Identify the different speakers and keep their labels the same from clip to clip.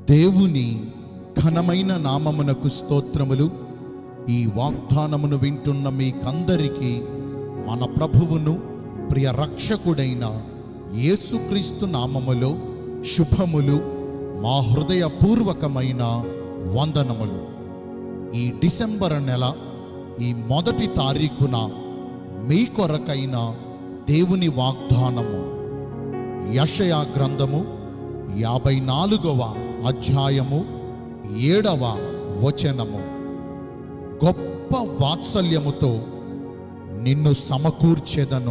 Speaker 1: దేవుని ఘనమైన నామమునకు స్తోత్రములు ఈ వాగ్దానమును వింటున్న మీకందరికీ మన ప్రభువును ప్రియ రక్షకుడైన యేసుక్రీస్తు నామములో శుభములు మా హృదయపూర్వకమైన వందనములు ఈ డిసెంబర్ నెల ఈ మొదటి తారీఖున మీ కొరకైన దేవుని వాగ్దానము యషయా గ్రంథము యాభై నాలుగవ అధ్యాయము ఏడవ వచనము గొప్ప వాత్సల్యముతో నిన్ను సమకూర్చెదను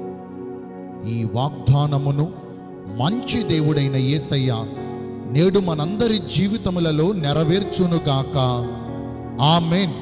Speaker 1: ఈ వాగ్దానమును మంచి దేవుడైన యేసయ్య నేడు మనందరి జీవితములలో నెరవేర్చునుగాక ఆమెన్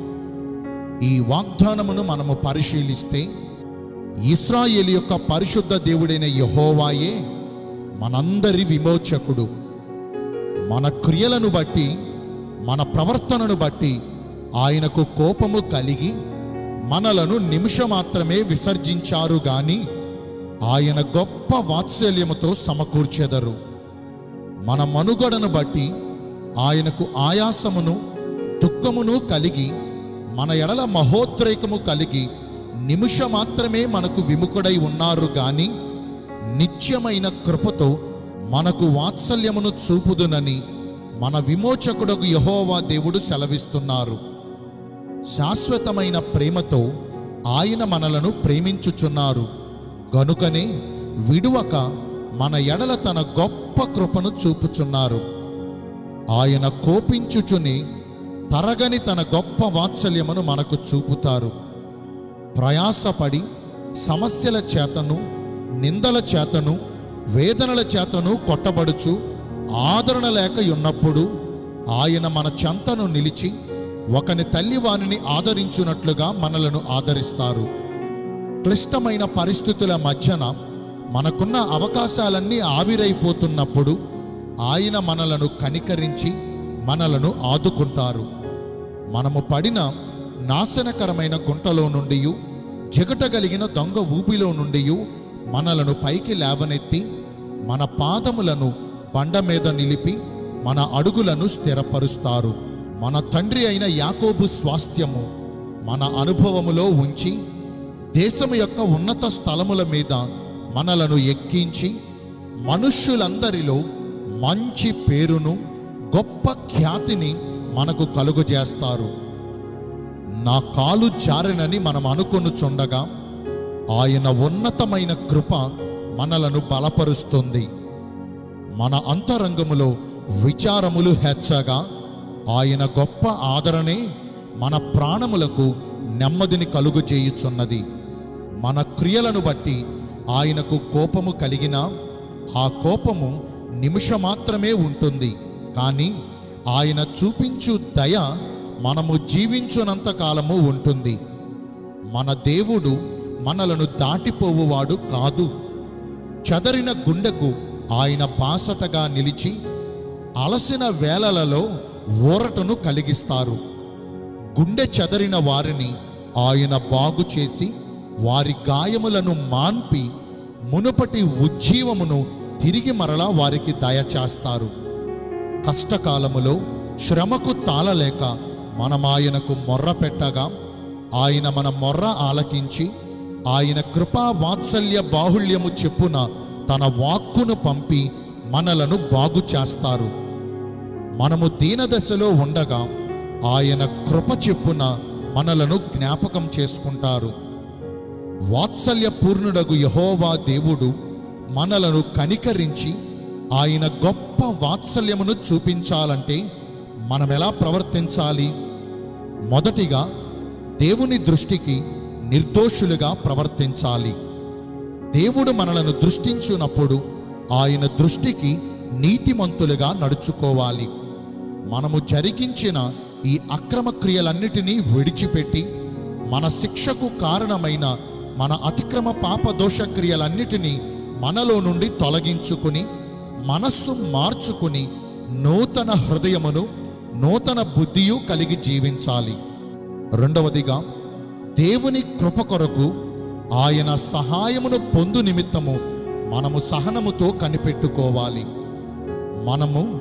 Speaker 1: ఈ వాగ్దానమును మనము పరిశీలిస్తే ఇస్రాయేల్ యొక్క పరిశుద్ధ దేవుడైన యహోవాయే మనందరి విమోచకుడు మన క్రియలను బట్టి మన ప్రవర్తనను బట్టి ఆయనకు కోపము కలిగి మనలను నిమిషమాత్రమే విసర్జించారు గాని ఆయన గొప్ప వాత్సల్యముతో సమకూర్చెదరు మన మనుగడను బట్టి ఆయనకు ఆయాసమును దుఃఖమును కలిగి మన ఎడల మహోద్రేకము కలిగి నిమిషమాత్రమే మనకు విముఖుడై ఉన్నారు గాని నిత్యమైన కృపతో మనకు వాత్సల్యమును చూపుదునని మన విమోచకుడకు యహోవా దేవుడు సెలవిస్తున్నారు శాశ్వతమైన ప్రేమతో ఆయన మనలను ప్రేమించుచున్నారు గనుకనే విడువక మన ఎడల తన గొప్ప కృపను చూపుచున్నారు ఆయన కోపించుచుని తరగని తన గొప్ప వాత్సల్యమును మనకు చూపుతారు ప్రయాసపడి సమస్యల చేతను నిందల చేతను వేదనల చేతను కొట్టబడుచు ఆదరణ లేక ఉన్నప్పుడు ఆయన మన చెంతను నిలిచి ఒకని తల్లి వానిని ఆదరించున్నట్లుగా మనలను ఆదరిస్తారు క్లిష్టమైన పరిస్థితుల మధ్యన మనకున్న అవకాశాలన్నీ ఆవిరైపోతున్నప్పుడు ఆయన మనలను కనికరించి మనలను ఆదుకుంటారు మనము పడిన నాశనకరమైన గుంటలో నుండి జగటగలిగిన దొంగ ఊపిలో నుండి మనలను పైకి లేవనెత్తి మన పాదములను బండ మీద నిలిపి మన అడుగులను స్థిరపరుస్తారు మన తండ్రి అయిన యాకోబు స్వాస్థ్యము మన అనుభవములో ఉంచి దేశము యొక్క ఉన్నత స్థలముల మీద మనలను ఎక్కించి మనుష్యులందరిలో మంచి పేరును గొప్ప ఖ్యాతిని మనకు కలుగజేస్తారు నా కాలు జారినని మనం అనుకొనుచుండగా ఆయన ఉన్నతమైన కృప మనలను బలపరుస్తుంది మన అంతరంగములో విచారములు హెచ్చగా ఆయన గొప్ప ఆదరణే మన ప్రాణములకు నెమ్మదిని కలుగు చేయుచున్నది మన క్రియలను బట్టి ఆయనకు కోపము కలిగినా ఆ కోపము నిమిషమాత్రమే ఉంటుంది కానీ ఆయన చూపించు దయ మనము జీవించునంత కాలము ఉంటుంది మన దేవుడు మనలను దాటిపోవువాడు కాదు చదరిన గుండెకు ఆయన బాసటగా నిలిచి అలసిన వేళలలో ఊరటను కలిగిస్తారు గుండె చెదరిన వారిని ఆయన బాగు చేసి వారి గాయములను మాన్పి మునుపటి ఉజ్జీవమును తిరిగి మరలా వారికి దయచేస్తారు కష్టకాలములో శ్రమకు తాళలేక మనమాయనకు మొర్ర పెట్టగా ఆయన మన మొర్ర ఆలకించి ఆయన కృపా వాత్సల్య బాహుళ్యము చెప్పున తన వాక్కును పంపి మనలను బాగు చేస్తారు మనము దీనదశలో ఉండగా ఆయన కృప చెప్పున మనలను జ్ఞాపకం చేసుకుంటారు వాత్సల్య పూర్ణుడగు యహోవా దేవుడు మనలను కనికరించి ఆయన గొప్ప వాత్సల్యమును చూపించాలంటే మనం ఎలా ప్రవర్తించాలి మొదటిగా దేవుని దృష్టికి నిర్దోషులుగా ప్రవర్తించాలి దేవుడు మనలను దృష్టించున్నప్పుడు ఆయన దృష్టికి నీతిమంతులుగా నడుచుకోవాలి మనము జరిగించిన ఈ అక్రమ క్రియలన్నిటినీ విడిచిపెట్టి మన శిక్షకు కారణమైన మన అతిక్రమ పాప దోష క్రియలన్నిటినీ మనలో నుండి తొలగించుకుని మనస్సు మార్చుకుని నూతన హృదయమును నూతన బుద్ధియు కలిగి జీవించాలి రెండవదిగా దేవుని కృప కొరకు ఆయన సహాయమును పొందు నిమిత్తము మనము సహనముతో కనిపెట్టుకోవాలి మనము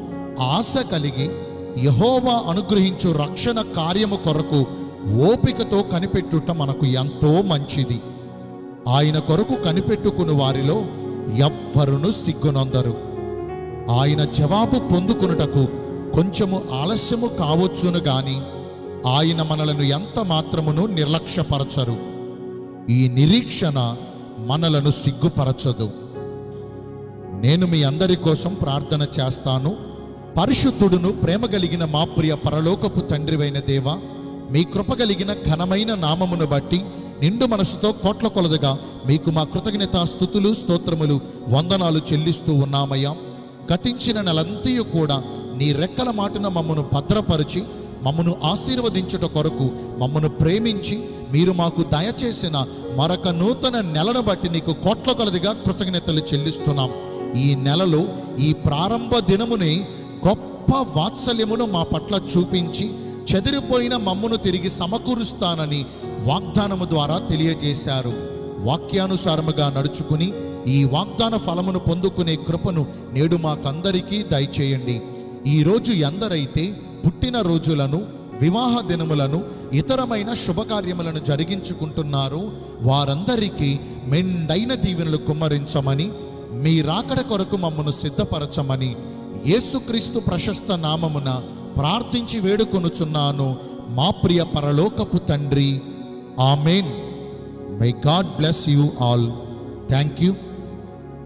Speaker 1: ఆశ కలిగి యహోవా అనుగ్రహించు రక్షణ కార్యము కొరకు ఓపికతో కనిపెట్టుట మనకు ఎంతో మంచిది ఆయన కొరకు కనిపెట్టుకుని వారిలో ఎవ్వరును సిగ్గునొందరు ఆయన జవాబు పొందుకొనుటకు కొంచెము ఆలస్యము కావచ్చును గాని ఆయన మనలను ఎంత మాత్రమును నిర్లక్ష్యపరచరు ఈ నిరీక్షణ మనలను సిగ్గుపరచదు నేను మీ అందరి కోసం ప్రార్థన చేస్తాను పరిశుద్ధుడును ప్రేమ కలిగిన మా ప్రియ పరలోకపు తండ్రివైన దేవ మీ కృప కలిగిన ఘనమైన నామమును బట్టి నిండు మనసుతో కోట్ల కొలదుగా మీకు మా కృతజ్ఞత స్థుతులు స్తోత్రములు వందనాలు చెల్లిస్తూ ఉన్నామయ్యా గతించిన నెలంతయు కూడా నీ రెక్కల మాటున మమ్మను భద్రపరిచి మమ్మను ఆశీర్వదించుట కొరకు మమ్మను ప్రేమించి మీరు మాకు దయచేసిన మరొక నూతన నెలను బట్టి నీకు కోట్ల కొలదిగా కృతజ్ఞతలు చెల్లిస్తున్నాం ఈ నెలలో ఈ ప్రారంభ దినముని గొప్ప వాత్సల్యమును మా పట్ల చూపించి చెదిరిపోయిన మమ్మును తిరిగి సమకూరుస్తానని వాగ్దానము ద్వారా తెలియజేశారు వాక్యానుసారముగా నడుచుకుని ఈ వాగ్దాన ఫలమును పొందుకునే కృపను నేడు మాకందరికీ దయచేయండి ఈరోజు ఎందరైతే పుట్టిన రోజులను వివాహ దినములను ఇతరమైన శుభకార్యములను జరిగించుకుంటున్నారో వారందరికీ మెండైన దీవెనలు కుమ్మరించమని మీ రాకడ కొరకు మమ్మను సిద్ధపరచమని యేసుక్రీస్తు ప్రశస్త నామమున ప్రార్థించి వేడుకొనుచున్నాను మా ప్రియ పరలోకపు తండ్రి amen may god bless you all thank you